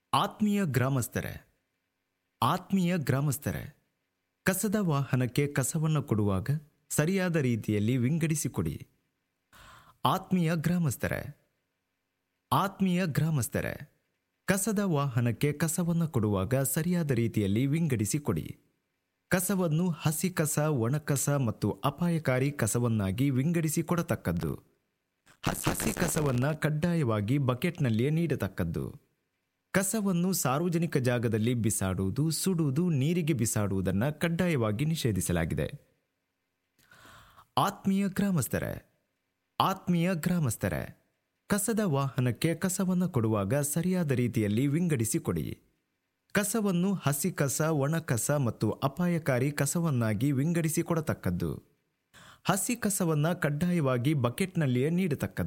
ಆತ್ಮೀಯ ಗ್ರಾಮಸ್ಥರೇ ಆತ್ಮೀಯ ಗ್ರಾಮಸ್ಥರೇ ಕಸದ ವಾಹನಕ್ಕೆ ಕಸವನ್ನು ಕೊಡುವಾಗ ಸರಿಯಾದ ರೀತಿಯಲ್ಲಿ ವಿಂಗಡಿಸಿ ಕೊಡಿ ಆತ್ಮೀಯ ಗ್ರಾಮಸ್ಥರೇ ಆತ್ಮೀಯ ಗ್ರಾಮಸ್ಥರೇ ಕಸದ ವಾಹನಕ್ಕೆ ಕಸವನ್ನು ಕೊಡುವಾಗ ಸರಿಯಾದ ರೀತಿಯಲ್ಲಿ ವಿಂಗಡಿಸಿ ಕೊಡಿ ಕಸವನ್ನು ಹಸಿ ಕಸ ಒಣಕಸ ಮತ್ತು ಅಪಾಯಕಾರಿ ಕಸವನ್ನಾಗಿ ವಿಂಗಡಿಸಿ ಕೊಡತಕ್ಕದ್ದು ಹಸಿ ಹಸಿ ಕಸವನ್ನ ಕಡ್ಡಾಯವಾಗಿ ಬಕೆಟ್ನಲ್ಲಿಯೇ ನೀಡತಕ್ಕದ್ದು ಕಸವನ್ನು ಸಾರ್ವಜನಿಕ ಜಾಗದಲ್ಲಿ ಬಿಸಾಡುವುದು ಸುಡುವುದು ನೀರಿಗೆ ಬಿಸಾಡುವುದನ್ನು ಕಡ್ಡಾಯವಾಗಿ ನಿಷೇಧಿಸಲಾಗಿದೆ ಆತ್ಮೀಯ ಗ್ರಾಮಸ್ಥರೇ ಆತ್ಮೀಯ ಗ್ರಾಮಸ್ಥರೇ ಕಸದ ವಾಹನಕ್ಕೆ ಕಸವನ್ನು ಕೊಡುವಾಗ ಸರಿಯಾದ ರೀತಿಯಲ್ಲಿ ವಿಂಗಡಿಸಿ ಕೊಡಿ ಕಸವನ್ನು ಹಸಿ ಕಸ ಒಣ ಕಸ ಮತ್ತು ಅಪಾಯಕಾರಿ ಕಸವನ್ನಾಗಿ ವಿಂಗಡಿಸಿ ಕೊಡತಕ್ಕದ್ದು ಹಸಿ ಕಸವನ್ನ ಕಡ್ಡಾಯವಾಗಿ ಬಕೆಟ್ನಲ್ಲಿಯೇ ನೀಡತಕ್ಕದ್ದು